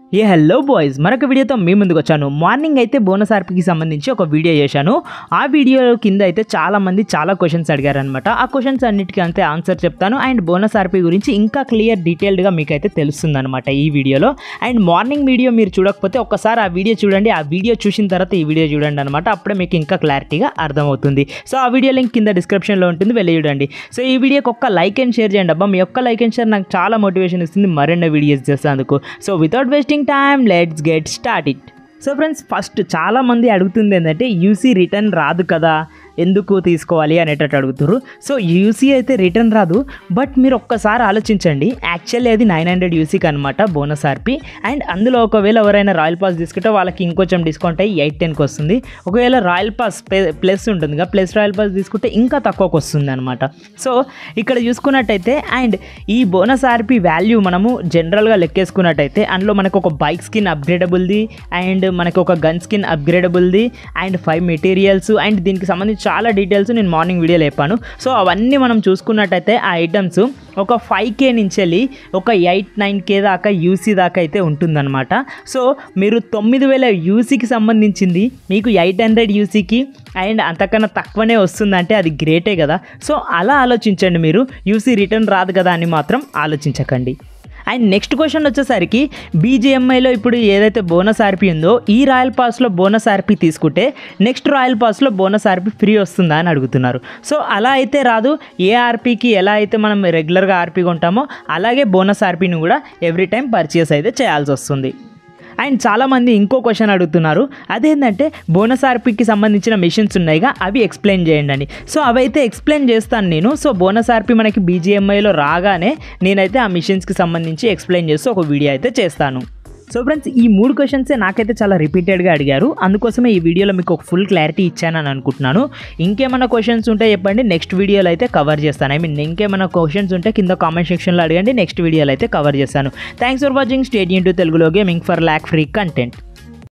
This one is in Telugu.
ఏ హలో బాయ్స్ మరొక వీడియోతో మీ ముందుకు వచ్చాను మార్నింగ్ అయితే బోనస్ ఆర్పీకి సంబంధించి ఒక వీడియో చేశాను ఆ వీడియో కింద అయితే చాలా మంది చాలా క్వశ్చన్స్ అడిగారనమాట ఆ క్వశ్చన్స్ అన్నిటికీ అంతే ఆన్సర్ చెప్తాను అండ్ బోనస్ ఆర్పీ గురించి ఇంకా క్లియర్ డీటెయిల్డ్గా మీకైతే తెలుస్తుంది అనమాట ఈ వీడియోలో అండ్ మార్నింగ్ వీడియో మీరు చూడకపోతే ఒక్కసారి ఆ వీడియో చూడండి ఆ వీడియో చూసిన తర్వాత ఈ వీడియో చూడండి అనమాట అప్పుడే మీకు ఇంకా క్లారిటీగా అర్థమవుతుంది సో ఆ వీడియో లింక్ కింద డిస్క్రిప్షన్లో ఉంటుంది వెళ్ళి చూడండి సో ఈ వీడియోకి ఒక్క లైక్ అండ్ షేర్ చేయండి అబ్బా మీ ఒక్క లైక్ అండ్ షేర్ నాకు చాలా మోటివేషన్ ఇస్తుంది మరిన్ని వీడియోస్ చేసేందుకు so without wasting time let's get start it so friends first చాలామంది అడుగుతుంది ఏంటంటే యూసీ రిటర్న్ రాదు కదా ఎందుకు తీసుకోవాలి అనేటట్టు అడుగుతారు సో యూసీ అయితే రిటర్న్ రాదు బట్ మీరు ఒక్కసారి ఆలోచించండి యాక్చువల్లీ అది నైన్ హండ్రెడ్ యూసీకి అనమాట బోనస్ ఆర్పి అండ్ అందులో ఒకవేళ ఎవరైనా రాయల్ పాస్ తీసుకుంటే వాళ్ళకి ఇంకొంచెం డిస్కౌంట్ అయ్యి ఎయిట్ టెన్కి వస్తుంది ఒకవేళ రాయల్ పాస్ ప్లస్ ఉంటుంది కదా ప్లస్ రాయల్ పాస్ తీసుకుంటే ఇంకా తక్కువకి వస్తుంది అనమాట సో ఇక్కడ చూసుకున్నట్టయితే అండ్ ఈ బోనస్ ఆర్పి వాల్యూ మనము జనరల్గా లెక్కేసుకున్నట్టయితే అందులో మనకు ఒక బైక్ స్కిన్ అప్గ్రేడబుల్ది అండ్ మనకు ఒక గన్ స్కిన్ అప్గ్రేడబుల్ది అండ్ ఫైవ్ మెటీరియల్స్ అండ్ దీనికి సంబంధించి చాలా డీటెయిల్స్ నేను మార్నింగ్ వీడియోలో చెప్పాను సో అవన్నీ మనం చూసుకున్నట్టయితే ఆ ఐటమ్స్ ఒక ఫైవ్ కే నుంచి వెళ్ళి ఒక ఎయిట్ నైన్ కే దాకా యూసీ దాకా అయితే ఉంటుందన్నమాట సో మీరు తొమ్మిది వేల యూసీకి సంబంధించింది మీకు ఎయిట్ హండ్రెడ్ యూసీకి అండ్ అంతకన్నా తక్కువనే వస్తుందంటే అది గ్రేటే కదా సో అలా ఆలోచించండి మీరు యూసీ రిటర్న్ రాదు కదా అని మాత్రం ఆలోచించకండి అండ్ నెక్స్ట్ క్వశ్చన్ వచ్చేసరికి బీజేఎంఐలో ఇప్పుడు ఏదైతే బోనస్ ఆర్పీ ఉందో ఈ రాయల్ పాస్లో బోనస్ ఆర్పీ తీసుకుంటే నెక్స్ట్ రాయల్ పాస్లో బోనస్ ఆర్పీ ఫ్రీ వస్తుందా అని అడుగుతున్నారు సో అలా అయితే రాదు ఏ ఆర్పీకి ఎలా అయితే మనం రెగ్యులర్గా ఆర్పీ కొంటామో అలాగే బోనస్ ఆర్పీని కూడా ఎవ్రీ టైం పర్చేస్ అయితే చేయాల్సి వస్తుంది అండ్ చాలామంది ఇంకో క్వశ్చన్ అడుగుతున్నారు అదేంటంటే బోనస్ ఆర్పీకి సంబంధించిన మిషన్స్ ఉన్నాయిగా అవి ఎక్స్ప్లెయిన్ చేయండి అని సో అవైతే ఎక్స్ప్లెయిన్ చేస్తాను నేను సో బోనస్ ఆర్పీ మనకి బీజీఎంఐలో రాగానే నేనైతే ఆ మిషన్స్కి సంబంధించి ఎక్స్ప్లెయిన్ చేస్తూ ఒక వీడియో అయితే చేస్తాను సో ఫ్రెండ్స్ ఈ మూడు క్వశ్చన్సే నాకైతే చాలా రిపీటెడ్గా అడిగారు అందుకోసమే ఈ వీడియోలో మీకు ఒక ఫుల్ క్లారిటీ ఇచ్చానని అనుకుంటున్నాను ఇంకేమైనా క్వశ్చన్స్ ఉంటే చెప్పండి నెక్స్ట్ వీడియోలో అయితే కవర్ చేస్తాను ఐ మీన్ ఇంకేమైనా క్వశ్చన్స్ ఉంటే కింద కామెంట్ సెక్షన్లో అడగండి నెక్స్ట్ వీడియోలో అయితే కవర్ చేస్తాను thanks for watching stadium to తెలుగులో gaming for lag free content